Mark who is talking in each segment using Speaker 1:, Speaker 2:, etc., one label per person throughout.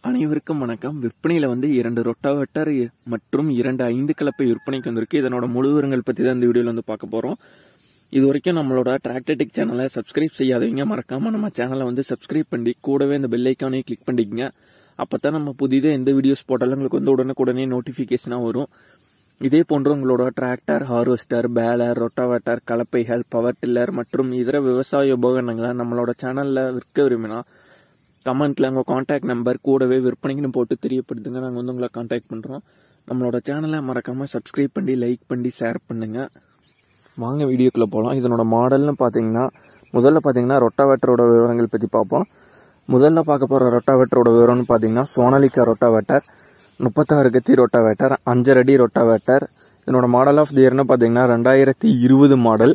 Speaker 1: அனைவருக்கும் வணக்கம் விற்பனையில் வந்து இரண்டு ரொட்டாவேட்டர் மற்றும் இரண்டு ஐந்து கலப்பை விற்பனைக்கு வந்திருக்கு இதனோட முழு விவரங்கள் பற்றி தான் இந்த வீடியோவில் வந்து பார்க்க போகிறோம் இது வரைக்கும் நம்மளோட டிராக்டர்டிக் சேனலை சப்ஸ்கிரைப் செய்யாதவங்க மறக்காமல் நம்ம சேனலை வந்து சப்ஸ்கிரைப் பண்ணி கூடவே இந்த பெல் ஐக்கானையும் கிளிக் பண்ணிக்கங்க அப்போ தான் நம்ம புதிதாக எந்த வீடியோஸ் போட்டாலும் உங்களுக்கு வந்து உடனுக்குடனே நோட்டிஃபிகேஷனாக வரும் இதே போன்று உங்களோட டிராக்டர் ஹார்வெஸ்டர் பேலர் ரொட்டாவேட்டர் கலப்பைகள் பவர் டில்லர் மற்றும் இதர விவசாய உபகரணங்களை நம்மளோட சேனலில் விற்க விரும்பினா கமெண்ட்டில் உங்கள் காண்டாக்ட் நம்பர் கூடவே விற்பனைக்குன்னு போட்டு தெரியப்படுத்துங்க நாங்கள் வந்து உங்களை காண்டாக்ட் பண்ணுறோம் நம்மளோட சேனலை மறக்காமல் சப்ஸ்கிரைப் பண்ணி லைக் பண்ணி ஷேர் பண்ணுங்கள் வாங்க வீடியோக்குள்ளே போகலாம் இதனோட மாடல்னு பார்த்தீங்கன்னா முதல்ல பார்த்தீங்கன்னா ரொட்டாவேட்டரோட விவரங்கள் பற்றி பார்ப்போம் முதல்ல பார்க்க போகிற ரொட்டாவேட்டரோட விவரம்னு பார்த்தீங்கன்னா சோனாலிகா ரொட்டாவேட்டர் முப்பத்தாறு கத்தி ரொட்டாவேட்டர் அஞ்சரை அடி ரொட்டாவேட்டர் இதனோட மாடல் ஆஃப் தி இயர்னு பார்த்தீங்கன்னா ரெண்டாயிரத்தி இருபது மாடல்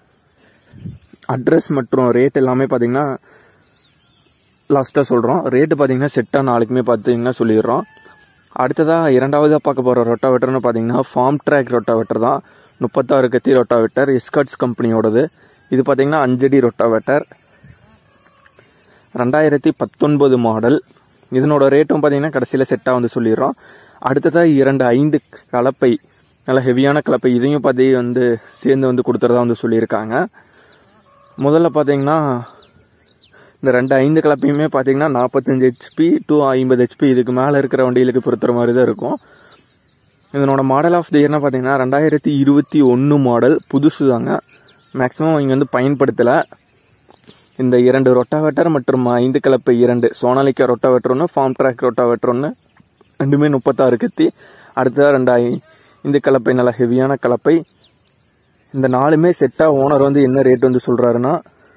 Speaker 1: அட்ரஸ் மற்றும் ரேட் எல்லாமே பார்த்தீங்கன்னா லாஸ்ட்டாக சொல்கிறோம் ரேட்டு பார்த்தீங்கன்னா செட்டாக நாளைக்குமே பார்த்தீங்கன்னா சொல்லிடுறோம் அடுத்ததாக இரண்டாவதாக பார்க்க போகிற ரொட்டாவேட்டர்னு பார்த்தீங்கன்னா ஃபார்ம் ட்ராக் ரொட்டாவேட்டர் தான் முப்பத்தாறு கத்தி ரொட்டாவேட்டர் எஸ்கட்ஸ் கம்பெனியோடது இது பார்த்தீங்கன்னா அஞ்சடி ரொட்டாவேட்டர் ரெண்டாயிரத்தி பத்தொன்பது மாடல் இதனோட ரேட்டும் பார்த்தீங்கன்னா கடைசியில் செட்டாக வந்து சொல்லிடுறோம் அடுத்ததாக இரண்டு ஐந்து கலப்பை நல்ல ஹெவியான கலப்பை இதையும் பார்த்து வந்து சேர்ந்து வந்து கொடுத்துறதா வந்து சொல்லியிருக்காங்க முதல்ல பார்த்தீங்கன்னா இந்த ரெண்டு ஐந்து கலப்பையுமே பார்த்தீங்கன்னா நாற்பத்தஞ்சு ஹெச்பி டு ஐம்பது ஹெச்பி இதுக்கு மேலே இருக்கிற வண்டிகளுக்கு பொறுத்துற மாதிரி தான் இருக்கும் இதனோட மாடல் ஆஃப் தி இயர்னா பார்த்தீங்கன்னா ரெண்டாயிரத்தி இருபத்தி ஒன்று மாடல் புதுசு தாங்க மேக்ஸிமம் இங்கே வந்து பயன்படுத்தலை இந்த இரண்டு ரொட்டாவேட்டர் மற்றும் ஐந்து கலப்பை இரண்டு சோனாலிக்கா ரொட்டாவேட்டர் ஒன்று ஃபார்ம் ட்ராக் ரொட்டாவேட்டர் ஒன்று ரெண்டுமே முப்பத்தாறு கத்தி அடுத்ததாக ரெண்டு ஐ- இந்த கலப்பை நல்ல ஹெவியான கலப்பை இந்த நாலுமே செட்டாக ஓனர் வந்து என்ன ரேட் வந்து சொல்கிறாருன்னா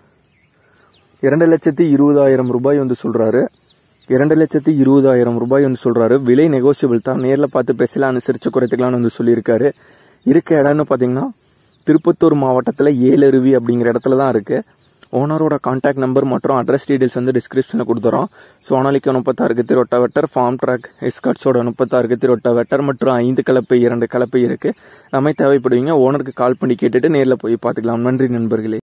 Speaker 1: இரண்டு லட்சத்தி இருபதாயிரம் ரூபாய் வந்து சொல்கிறாரு இரண்டு லட்சத்தி இருபதாயிரம் ரூபாய் வந்து சொல்கிறாரு விலை நெகோசியபிள் தான் நேரில் பார்த்து பேசலாம் அனுசரித்து குறைத்துக்கலாம்னு வந்து சொல்லியிருக்காரு இருக்க இடம்னு பார்த்தீங்கன்னா திருப்பத்தூர் மாவட்டத்தில் ஏலருவி அப்படிங்கிற இடத்துல தான் இருக்குது ஓனரோட கான்டாக்ட் நம்பர் மற்றும் அட்ரஸ் டீடைல்ஸ் வந்து டிஸ்கிரிப்ஷனில் கொடுத்துறோம் சோனாலிக்கு முப்பத்தாறு கத்தி ரொட்டாவெட்டர் ஃபார்ம் ட்ராக் எஸ்காட்ஸோட முப்பத்தாறு கத்தி ரொட்டாவெட்டர் மற்றும் ஐந்து கலப்பை இரண்டு கலப்பை இருக்குது நம்ம தேவைப்படுவீங்க ஓனருக்கு கால் பண்ணி கேட்டுட்டு நேரில் போய் பார்த்துக்கலாம் நன்றி நண்பர்களே